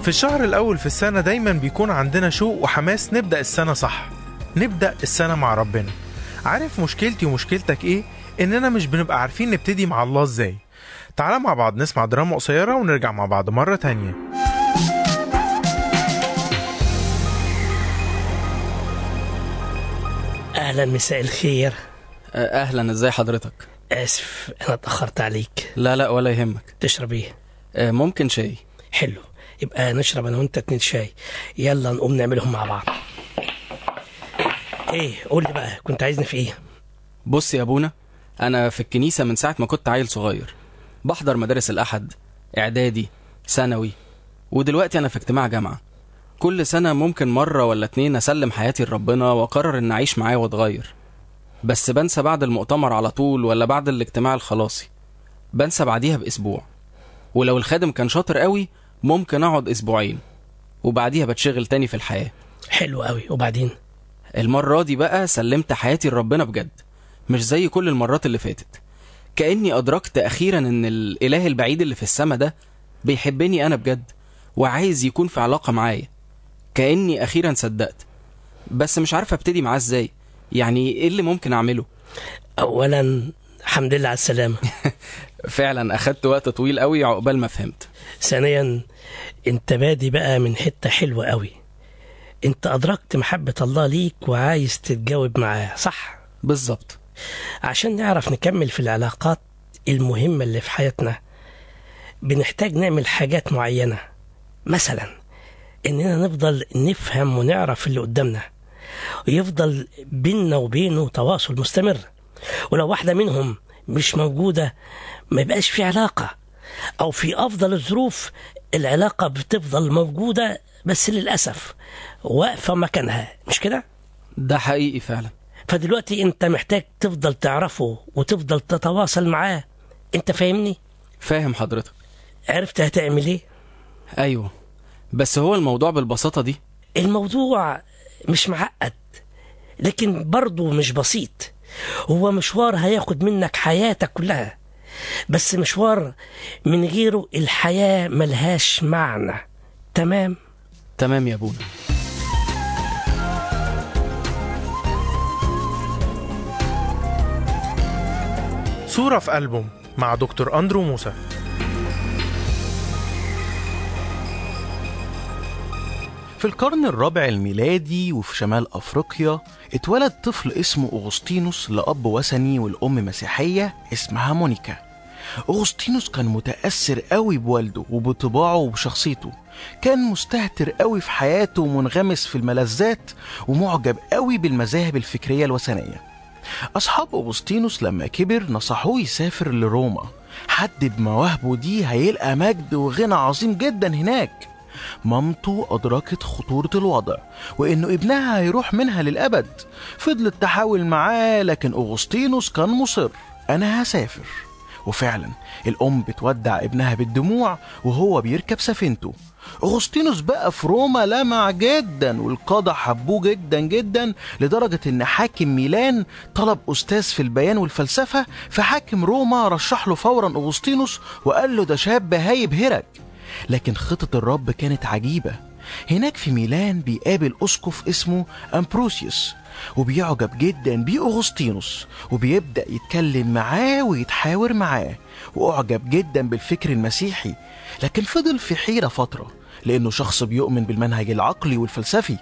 في الشهر الأول في السنة دايما بيكون عندنا شوق وحماس نبدأ السنة صح نبدأ السنة مع ربنا عارف مشكلتي ومشكلتك إيه؟ إننا مش بنبقى عارفين نبتدي مع الله إزاي تعالى مع بعض نسمع دراما قصيرة ونرجع مع بعض مرة تانية اهلا مساء الخير آه، اهلا ازاي حضرتك اسف انا اتاخرت عليك لا لا ولا يهمك تشرب ايه آه، ممكن شاي حلو يبقى نشرب انا وانت اتنين شاي يلا نقوم نعملهم مع بعض ايه قول لي بقى كنت عايزني في ايه بص يا ابونا انا في الكنيسه من ساعه ما كنت عيل صغير بحضر مدارس الاحد اعدادي ثانوي ودلوقتي انا في اجتماع جامعه كل سنه ممكن مره ولا اتنين اسلم حياتي لربنا واقرر ان اعيش معاه واتغير بس بنسى بعد المؤتمر على طول ولا بعد الاجتماع الخلاصي بنسى بعديها باسبوع ولو الخادم كان شاطر قوي ممكن اقعد اسبوعين وبعديها بتشغل تاني في الحياه حلو قوي وبعدين المرة دي بقى سلمت حياتي لربنا بجد مش زي كل المرات اللي فاتت كأني أدركت أخيرا إن الإله البعيد اللي في السما ده بيحبني أنا بجد وعايز يكون في علاقة معايا كأني أخيرا صدقت بس مش عارف أبتدي معاه إزاي يعني إيه اللي ممكن أعمله اولا الحمد لله على السلامه فعلا أخدت وقت طويل قوي عقبال ما فهمت ثانيا انت بادي بقى من حته حلوه قوي انت ادركت محبه الله ليك وعايز تتجاوب معاه صح بالظبط عشان نعرف نكمل في العلاقات المهمة اللي في حياتنا بنحتاج نعمل حاجات معينة مثلا إننا نفضل نفهم ونعرف اللي قدامنا ويفضل بيننا وبينه تواصل مستمر ولو واحدة منهم مش موجودة ما يبقاش في علاقة أو في أفضل الظروف العلاقة بتفضل موجودة بس للأسف واقفة مكانها مش كده؟ ده حقيقي فعلا فدلوقتي انت محتاج تفضل تعرفه وتفضل تتواصل معاه انت فاهمني فاهم حضرتك عرفت هتعمل ايه أيوه بس هو الموضوع بالبساطة دي الموضوع مش معقد لكن برضه مش بسيط هو مشوار هياخد منك حياتك كلها بس مشوار من غيره الحياة ملهاش معنى تمام تمام يا أبونا صورة في ألبوم مع دكتور أندرو موسى في القرن الرابع الميلادي وفي شمال أفريقيا اتولد طفل اسمه أغسطينوس لأب وثني والأم مسيحية اسمها مونيكا أغسطينوس كان متأثر قوي بوالده وبطباعه وبشخصيته كان مستهتر قوي في حياته ومنغمس في الملذات ومعجب قوي بالمذاهب الفكرية الوثنية أصحاب أغسطينوس لما كبر نصحوه يسافر لروما حد بمواهبه دي هيلقى مجد وغنى عظيم جدا هناك مامته أدركت خطورة الوضع وإنه ابنها هيروح منها للأبد فضلت تحاول معاه لكن أغسطينوس كان مصر أنا هسافر وفعلا الأم بتودع ابنها بالدموع وهو بيركب سفينته أغسطينوس بقى في روما لمع جدا والقادة حبوه جدا جدا لدرجة إن حاكم ميلان طلب أستاذ في البيان والفلسفة فحاكم روما رشح له فورا أغسطينوس وقال له ده شاب هيبهرك لكن خطة الرب كانت عجيبة هناك في ميلان بيقابل أسقف اسمه أمبروسيوس وبيعجب جدا بأغسطينوس وبيبدأ يتكلم معاه ويتحاور معاه وأعجب جدا بالفكر المسيحي لكن فضل في حيرة فترة لأنه شخص بيؤمن بالمنهج العقلي والفلسفي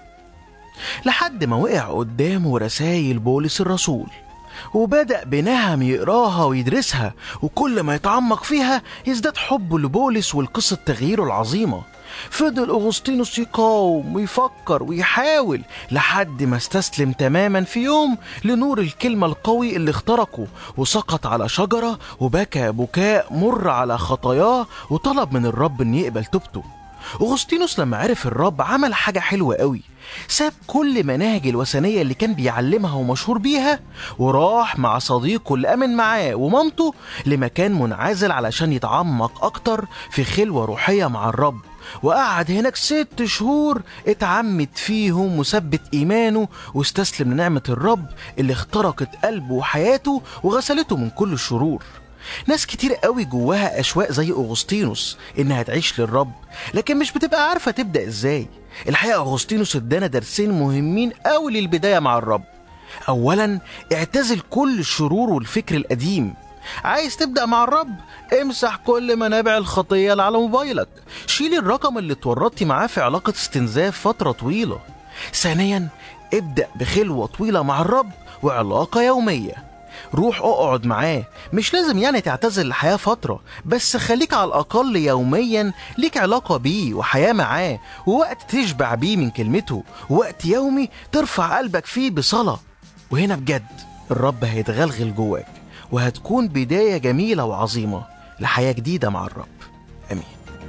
لحد ما وقع قدامه رسائل بولس الرسول وبدأ بنهم يقراها ويدرسها وكل ما يتعمق فيها يزداد حبه لبولس والقصة تغييره العظيمة فضل أغسطينوس يقاوم ويفكر ويحاول لحد ما استسلم تماما في يوم لنور الكلمة القوي اللي اخترقه وسقط على شجرة وبكى بكاء مر على خطاياه وطلب من الرب ان يقبل توبته أغسطينوس لما عرف الرب عمل حاجة حلوة قوي ساب كل مناهج الوثنية اللي كان بيعلمها ومشهور بيها وراح مع صديقه اللي أمن معاه ومامته لمكان منعزل علشان يتعمق أكتر في خلوة روحية مع الرب وقعد هناك ست شهور اتعمد فيهم وثبت إيمانه واستسلم لنعمة الرب اللي اخترقت قلبه وحياته وغسلته من كل الشرور ناس كتير قوي جواها أشواق زي أغسطينوس إنها تعيش للرب لكن مش بتبقى عارفة تبدأ إزاي الحقيقة أغسطينوس ادانا درسين مهمين قوي للبداية مع الرب أولا اعتزل كل الشرور والفكر القديم عايز تبدأ مع الرب امسح كل منابع الخطية اللي على موبايلك شيل الرقم اللي اتورطتي معاه في علاقة استنزاف فترة طويلة ثانيا ابدأ بخلوة طويلة مع الرب وعلاقة يومية روح اقعد معاه مش لازم يعني تعتزل الحياة فترة بس خليك على الأقل يوميا ليك علاقة بيه وحياة معاه ووقت تشبع بيه من كلمته ووقت يومي ترفع قلبك فيه بصلاة وهنا بجد الرب هيتغلغل جواك وهتكون بداية جميلة وعظيمة لحياة جديدة مع الرب آمين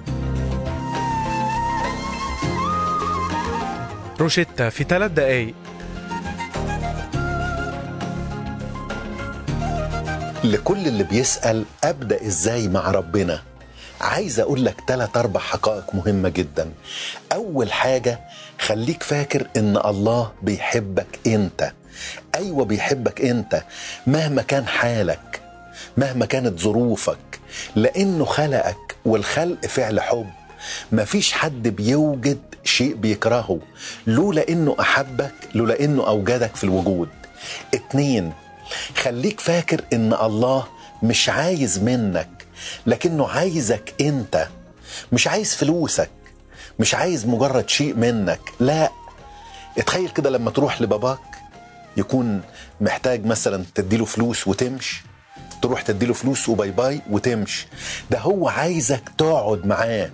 روشيتا في ثلاث دقايق لكل اللي بيسأل أبدأ إزاي مع ربنا عايز أقول لك تلات أربع حقائق مهمة جدا أول حاجة خليك فاكر إن الله بيحبك أنت أيوة بيحبك أنت مهما كان حالك مهما كانت ظروفك لأنه خلقك والخلق فعل حب مفيش حد بيوجد شيء بيكرهه لولا انه احبك لولا انه اوجدك في الوجود اتنين خليك فاكر ان الله مش عايز منك لكنه عايزك انت مش عايز فلوسك مش عايز مجرد شيء منك لا اتخيل كده لما تروح لباباك يكون محتاج مثلا تديله فلوس وتمشي تروح تديله فلوس وباي باي وتمشي ده هو عايزك تقعد معاه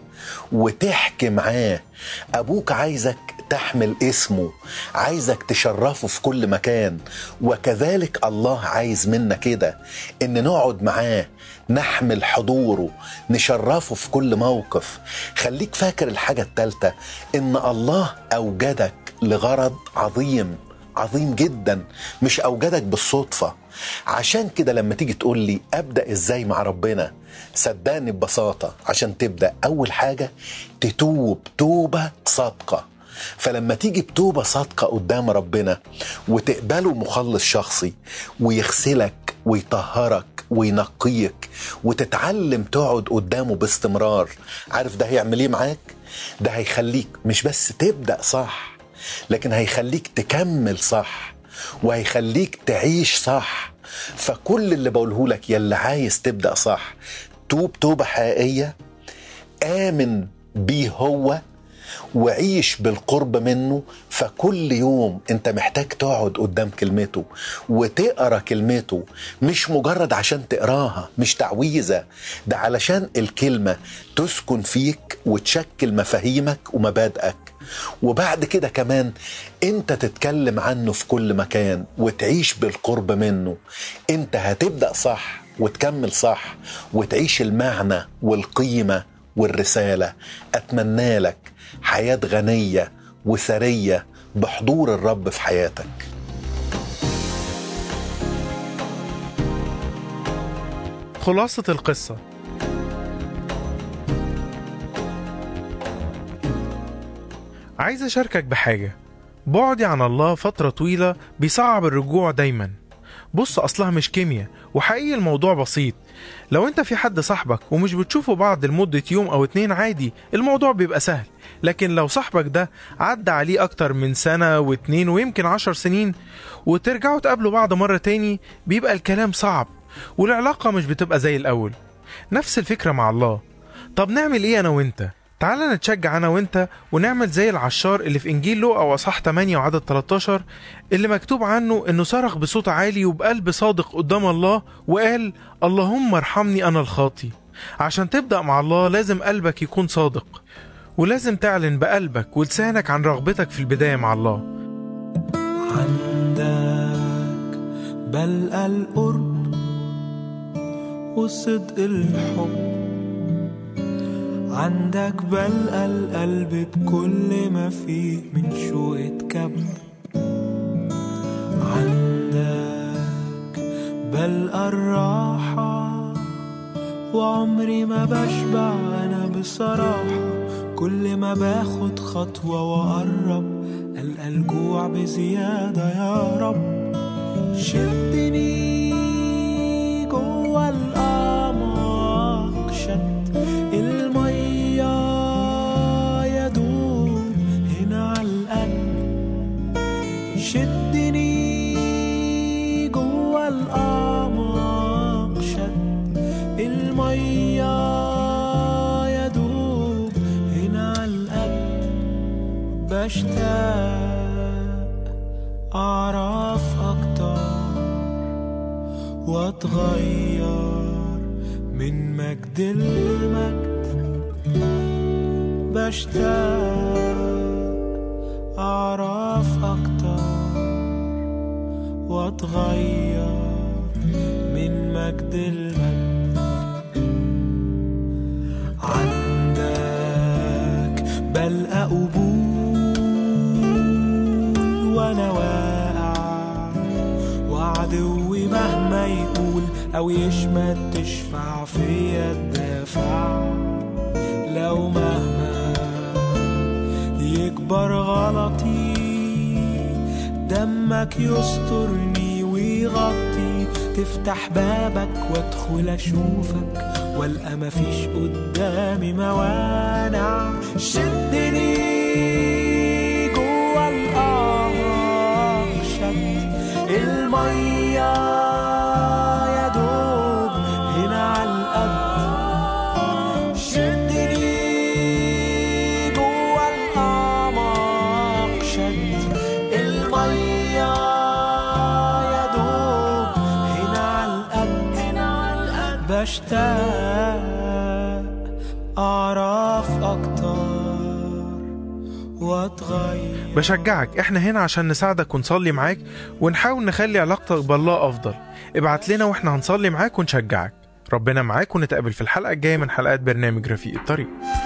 وتحكي معاه ابوك عايزك تحمل اسمه عايزك تشرفه في كل مكان وكذلك الله عايز منا كده ان نقعد معاه نحمل حضوره نشرفه في كل موقف خليك فاكر الحاجة التالتة ان الله اوجدك لغرض عظيم عظيم جدا مش اوجدك بالصدفه عشان كده لما تيجي تقول لي ابدا ازاي مع ربنا صدقني ببساطه عشان تبدا اول حاجه تتوب توبه صادقه فلما تيجي بتوبة صادقة قدام ربنا وتقبله مخلص شخصي ويغسلك ويطهرك وينقيك وتتعلم تقعد قدامه باستمرار عارف ده هيعمل ايه معاك ده هيخليك مش بس تبدأ صح لكن هيخليك تكمل صح وهيخليك تعيش صح فكل اللي بقوله لك يلي عايز تبدأ صح توب توبة حقيقية آمن بيه هو وعيش بالقرب منه فكل يوم انت محتاج تقعد قدام كلمته وتقرا كلمته مش مجرد عشان تقراها مش تعويذه ده علشان الكلمه تسكن فيك وتشكل مفاهيمك ومبادئك وبعد كده كمان انت تتكلم عنه في كل مكان وتعيش بالقرب منه انت هتبدا صح وتكمل صح وتعيش المعنى والقيمه والرساله اتمنى لك حياه غنيه وثريه بحضور الرب في حياتك خلاصة القصة عايز أشاركك بحاجة بعدي عن الله فترة طويلة بيصعب الرجوع دايما بص أصلها مش كيمياء وحقيقي الموضوع بسيط لو انت في حد صاحبك ومش بتشوفوا بعض لمدة يوم أو اتنين عادي الموضوع بيبقى سهل لكن لو صاحبك ده عدى عليه أكتر من سنة واتنين ويمكن عشر سنين وترجعوا تقابلوا بعض مرة تاني بيبقى الكلام صعب والعلاقة مش بتبقى زي الأول نفس الفكرة مع الله طب نعمل ايه أنا وانت؟ تعالى نتشجع أنا وانت ونعمل زي العشار اللي في إنجيل لوقا وأصحاح 8 وعدد 13 اللي مكتوب عنه إنه صرخ بصوت عالي وبقلب صادق قدام الله وقال اللهم ارحمني أنا الخاطي عشان تبدأ مع الله لازم قلبك يكون صادق ولازم تعلن بقلبك ولسانك عن رغبتك في البداية مع الله عندك بلقى القرب وصدق الحب عندك بلقى القلب بكل ما فيه من شوقة كب عندك بلقى الراحة وعمري ما بشبع أنا بصراحة كل ما باخد خطوة وأقرب ألقى الجوع بزيادة يا رب شدني جوا الأرض بشتاق أعرف أكتر وأتغير من مجد لمجد بشتاق أعرف أكتر وأتغير من مجد لمجد عندك بلقى قبول وانا واقع وعدوي مهما يقول او يشمت تشفع فيا الدافع لو مهما يكبر غلطي دمك يسترني ويغطي تفتح بابك وادخل اشوفك والقى مفيش قدامي موانع شدني جوا القمر شد المية يا دوب هنا على القد شدني جوا القمر شد المية يا دوب هنا على القد هنا على القد بشتاق أعرف أكتر وأتغير بشجعك احنا هنا عشان نساعدك ونصلي معاك ونحاول نخلي علاقتك بالله افضل ابعت لنا واحنا هنصلي معاك ونشجعك ربنا معاك ونتقابل في الحلقة الجاية من حلقات برنامج رفيق الطريق